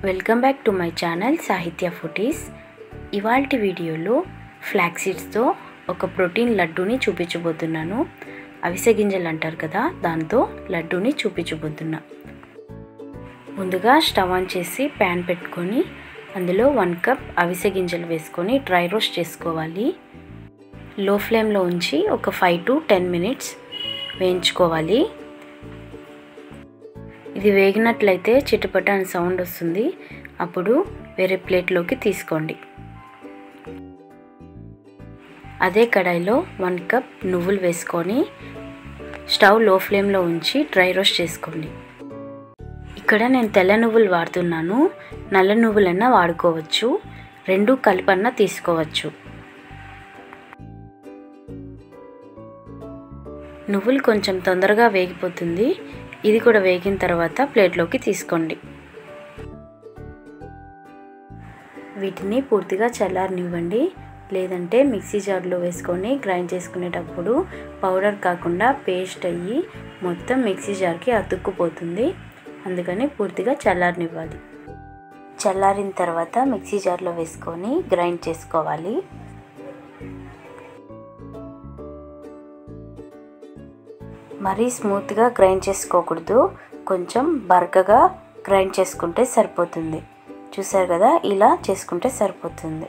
welcome back to my channel Sahithya foodies ఇవాళ వీడియోలో flax సీడ్స్తో ఒక ప్రోటీన్ లడ్డూని చూపించబోతున్నాను అవిసె గింజలు అంటారు కదా దాంతో లడ్డూని చూపించబోతున్నా ముందుగా స్టవ్ ఆన్ చేసి ప్యాన్ పెట్టుకొని అందులో వన్ కప్ అవిసె గింజలు వేసుకొని డ్రై రోస్ట్ చేసుకోవాలి లో ఫ్లేమ్లో ఉంచి ఒక ఫైవ్ టు టెన్ మినిట్స్ వేయించుకోవాలి ఇది వేగినట్లయితే చిటపట అని సౌండ్ వస్తుంది అప్పుడు వేరే ప్లేట్లోకి తీసుకోండి అదే కడాయిలో వన్ కప్ నువ్వులు వేసుకొని స్టవ్ లో ఫ్లేమ్లో ఉంచి డ్రై రోస్ట్ చేసుకోండి ఇక్కడ నేను తెల్ల నువ్వులు వాడుతున్నాను నల్ల నువ్వులన్నా వాడుకోవచ్చు రెండు కలిపన్నా తీసుకోవచ్చు నువ్వులు కొంచెం తొందరగా వేగిపోతుంది ఇది కూడా వేగిన తర్వాత ప్లేట్లోకి తీసుకోండి వీటిని పూర్తిగా చల్లారనివ్వండి లేదంటే మిక్సీ జార్లో వేసుకొని గ్రైండ్ చేసుకునేటప్పుడు పౌడర్ కాకుండా పేస్ట్ అయ్యి మొత్తం మిక్సీ జార్కి అతుక్కుపోతుంది అందుకని పూర్తిగా చల్లారనివ్వాలి చల్లారిన తర్వాత మిక్సీ జార్లో వేసుకొని గ్రైండ్ చేసుకోవాలి మరీ స్మూత్గా గ్రైండ్ చేసుకోకూడదు కొంచెం బరకగా గ్రైండ్ చేసుకుంటే సరిపోతుంది చూసారు కదా ఇలా చేసుకుంటే సరిపోతుంది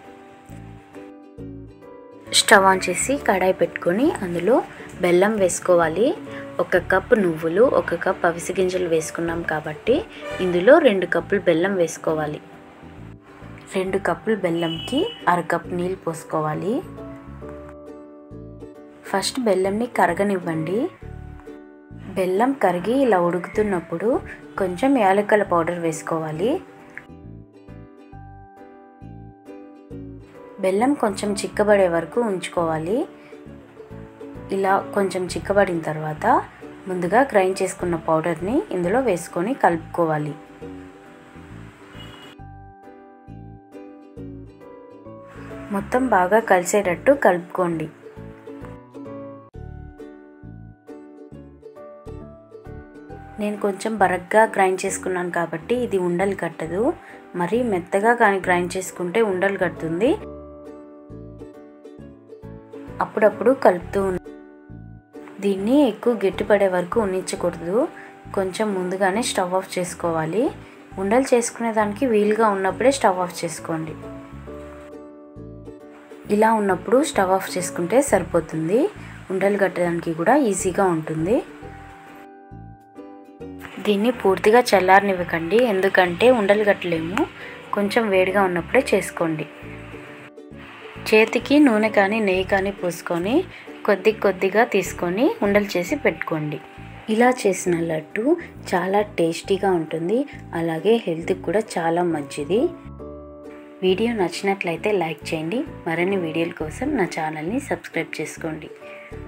స్టవ్ ఆన్ చేసి కడాయి పెట్టుకొని అందులో బెల్లం వేసుకోవాలి ఒక కప్ నువ్వులు ఒక కప్ అవిసె గింజలు వేసుకున్నాం కాబట్టి ఇందులో రెండు కప్పులు బెల్లం వేసుకోవాలి రెండు కప్పులు బెల్లంకి అరకప్ నీళ్ళు పోసుకోవాలి ఫస్ట్ బెల్లంని కరగనివ్వండి బెల్లం కరిగి ఇలా ఉడుకుతున్నప్పుడు కొంచెం యాలక్కల పౌడర్ వేసుకోవాలి బెల్లం కొంచెం చిక్కబడే వరకు ఉంచుకోవాలి ఇలా కొంచెం చిక్కబడిన తర్వాత ముందుగా గ్రైండ్ చేసుకున్న పౌడర్ని ఇందులో వేసుకొని కలుపుకోవాలి మొత్తం బాగా కలిసేటట్టు కలుపుకోండి నేను కొంచెం బరగ్గా గ్రైండ్ చేసుకున్నాను కాబట్టి ఇది ఉండలు కట్టదు మరి మెత్తగా కానీ గ్రైండ్ చేసుకుంటే ఉండలు కడుతుంది అప్పుడప్పుడు కలుపుతూ దీన్ని ఎక్కువ గట్టిపడే వరకు ఉన్నించకూడదు కొంచెం ముందుగానే స్టవ్ ఆఫ్ చేసుకోవాలి ఉండలు చేసుకునే దానికి వీలుగా ఉన్నప్పుడే స్టవ్ ఆఫ్ చేసుకోండి ఇలా ఉన్నప్పుడు స్టవ్ ఆఫ్ చేసుకుంటే సరిపోతుంది ఉండలు కట్టడానికి కూడా ఈజీగా ఉంటుంది దీన్ని పూర్తిగా చల్లారనివ్వకండి ఎందుకంటే ఉండలు కట్టలేము కొంచెం వేడిగా ఉన్నప్పుడే చేసుకోండి చేతికి నూనె కానీ నెయ్యి కానీ పూసుకొని కొద్ది కొద్దిగా తీసుకొని ఉండలు చేసి పెట్టుకోండి ఇలా చేసిన లడ్డు చాలా టేస్టీగా ఉంటుంది అలాగే హెల్త్కి కూడా చాలా మంచిది వీడియో నచ్చినట్లయితే లైక్ చేయండి మరిన్ని వీడియోల కోసం నా ఛానల్ని సబ్స్క్రైబ్ చేసుకోండి